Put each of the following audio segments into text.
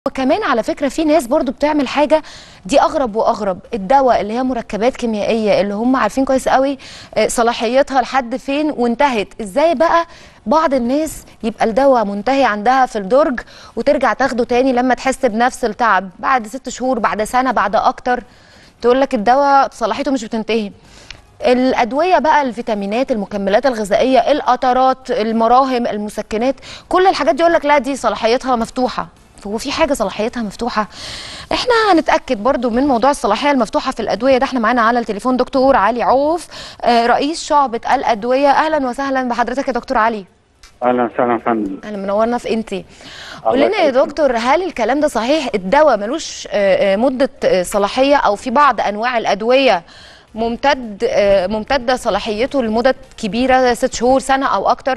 وكمان على فكرة في ناس برضو بتعمل حاجة دي أغرب وأغرب الدواء اللي هي مركبات كيميائية اللي هم عارفين كويس قوي آه، صلاحيتها لحد فين وانتهت ازاي بقى بعض الناس يبقى الدواء منتهي عندها في الدرج وترجع تاخده تاني لما تحس بنفس التعب بعد ست شهور بعد سنة بعد أكتر تقول لك الدواء صلاحيته مش بتنتهي الادويه بقى الفيتامينات المكملات الغذائيه القطرات المراهم المسكنات كل الحاجات دي يقول لك لا دي صلاحيتها مفتوحه هو في حاجه صلاحيتها مفتوحه احنا هنتاكد برضو من موضوع الصلاحيه المفتوحه في الادويه ده احنا معانا على التليفون دكتور علي عوف آه، رئيس شعبه الادويه اهلا وسهلا بحضرتك يا دكتور علي اهلا وسهلا يا فندم اهلا منورنا في انتي قول الله لنا يا يخليك. دكتور هل الكلام ده صحيح الدواء ملوش آه، آه، مده آه، صلاحيه او في بعض انواع الادويه ممتد آه، ممتده صلاحيته لمدة كبيره ست شهور سنه او اكتر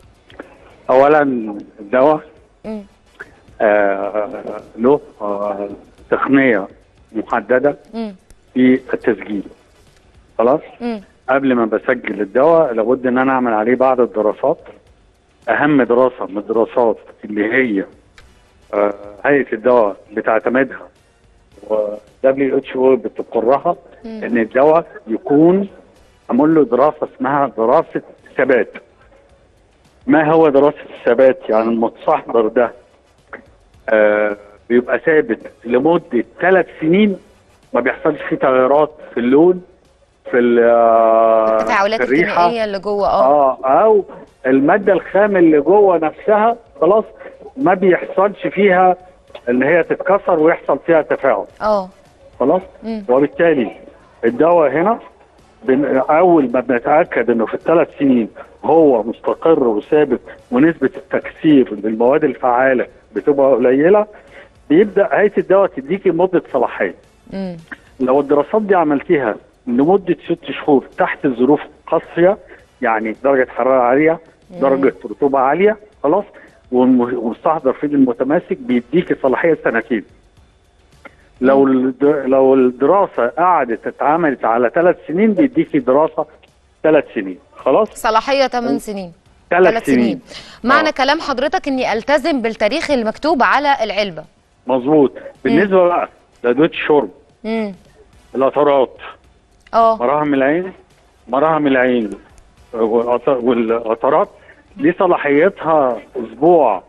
اولا الدواء مم. آه له آه تقنيه محدده مم. في التسجيل خلاص مم. قبل ما بسجل الدواء لابد ان انا اعمل عليه بعض الدراسات اهم دراسه من الدراسات اللي هي آه هيئه الدواء بتعتمدها و دبليو اتش او بتقرها ان الدواء يكون معمول له دراسه اسمها دراسه ثبات ما هو دراسه الثبات يعني المستحضر ده آه بيبقى ثابت لمده ثلاث سنين ما بيحصلش فيه تغيرات في اللون في ال- آه، التفاعلات في الريحه الكيميائيه اللي جوه اه اه او الماده الخام اللي جوه نفسها خلاص ما بيحصلش فيها ان هي تتكسر ويحصل فيها تفاعل اه خلاص مم. وبالتالي الدواء هنا بن- اول ما بنتاكد انه في الثلاث سنين هو مستقر وثابت ونسبه التكسير للمواد الفعاله بتبقى قليله بيبدا هيئه الدواء تديكي مده صلاحيه مم. لو الدراسات دي عملتيها لمده ست شهور تحت ظروف قاسيه يعني درجه حراره عاليه درجه رطوبه عاليه خلاص والم- والمستحضر فيه المتماسك بيديكي صلاحيه سنتين لو الد- لو الدراسه قعدت اتعملت على ثلاث سنين بيديكي دراسه ثلاث سنين خلاص صلاحيه 8 سنين ثلاث ثلاث سنين سنين معنى آه. كلام حضرتك اني التزم بالتاريخ المكتوب على العلبه مظبوط بالنسبه بقى لادويه الشرب امم القطرات اه مراهم العين مراهم العين والقط- والقطرات دي صلاحيتها اسبوع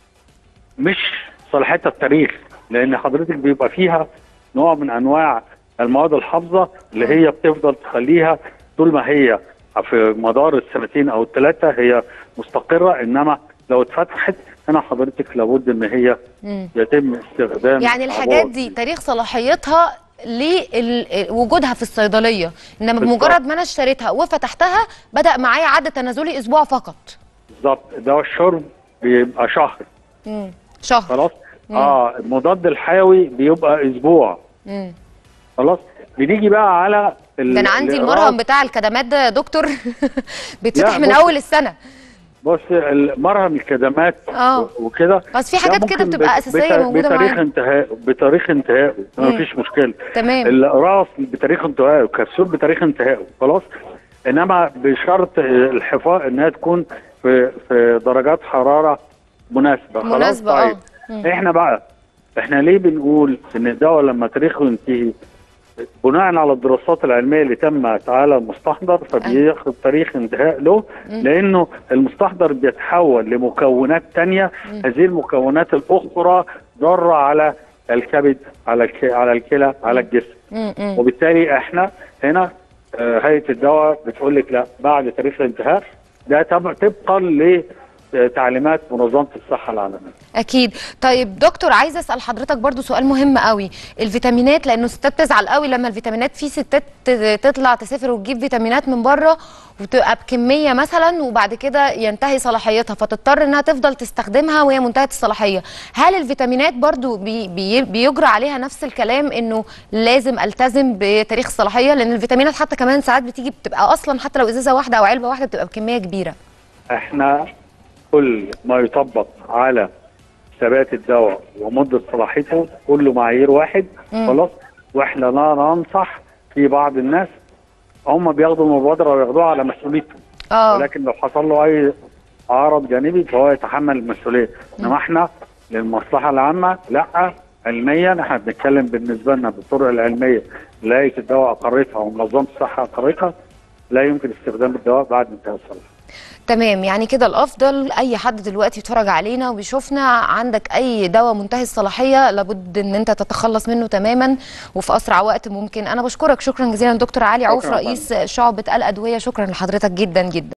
مش صلاحيتها التاريخ لان حضرتك بيبقى فيها نوع من انواع المواد الحافظه اللي هي بتفضل تخليها طول ما هي في مدار السنتين او الثلاثه هي مستقره انما لو اتفتحت هنا حضرتك لابد ان هي مم. يتم استخدام يعني الحاجات عبوات. دي تاريخ صلاحيتها لوجودها في الصيدليه انما بالظبط. بمجرد ما انا اشتريتها وفتحتها بدا معايا عد تنازلي اسبوع فقط بالظبط دواء الشرب بيبقى شهر مم. شهر خلاص اه المضاد الحيوي بيبقى اسبوع مم. خلاص بنيجي بقى على ال- ده انا عندي الإقراص. المرهم بتاع الكدمات ده يا دكتور بيتفتح لا، من بص- اول السنه بص المرهم الكدمات آه. وكده بس في ده حاجات كده ممكن بتبقى بت- أساسية بت- موجودة بتاريخ معانا. انتهاء بتاريخ انتهائه مم. ما فيش مشكله تمام الاقراص بتاريخ انتهائه كبسول بتاريخ انتهائه خلاص انما بشرط الحفاظ انها تكون في في درجات حراره مناسبه خلاص مناسبة، آه. طيب مم. احنا بقى احنا ليه بنقول ان الدواء لما تاريخه ينتهي بناء على الدراسات العلميه اللي تمت على المستحضر فبياخد تاريخ انتهاء له لانه المستحضر بيتحول لمكونات تانية هذه المكونات الاخرى ضاره على الكبد على الك... على الكلى على الجسم مم. مم. وبالتالي احنا هنا آه، هيئه الدواء بتقول لك لا بعد تاريخ الانتهاء ده تب- طبقا لتعليمات منظمه الصحه العالميه اكيد طيب دكتور عايزه اسال حضرتك برضو سؤال مهم قوي الفيتامينات لانه الستات تزعل قوي لما الفيتامينات في ستات ت- تطلع تسافر وتجيب فيتامينات من بره وتبقى بكميه مثلا وبعد كده ينتهي صلاحيتها فتضطر انها تفضل تستخدمها وهي منتهيه الصلاحيه هل الفيتامينات برضو بي بي بيجرى عليها نفس الكلام انه لازم التزم بتاريخ الصلاحيه لان الفيتامينات حتى كمان ساعات بتيجي بتبقى اصلا حتى لو ازازه واحده او علبه واحده بتبقى بكميه كبيره احنا كل ما يطبق على ثبات الدواء ومده صلاحيته كله معايير واحد مم. خلاص واحنا لا ننصح في بعض الناس هم بياخدوا المبادره وياخدوها على مسؤوليتهم اه ولكن لو حصل له اي عرض جانبي فهو يتحمل المسؤوليه انما احنا للمصلحه العامه لا علميا احنا بنتكلم بالنسبه لنا بالطرق العلميه اللي هيئه الدواء اقرتها ومنظمه الصحه اقرتها لا يمكن استخدام الدواء بعد انتهاء الصلاحيه تمام يعني كده الافضل اي حد دلوقتي يتفرج علينا وبيشوفنا عندك اي دواء منتهي الصلاحيه لابد ان انت تتخلص منه تماما وفي اسرع وقت ممكن انا بشكرك شكرا جزيلا دكتور علي عوف شكراً رئيس شعبه الادويه شكرا لحضرتك جدا جدا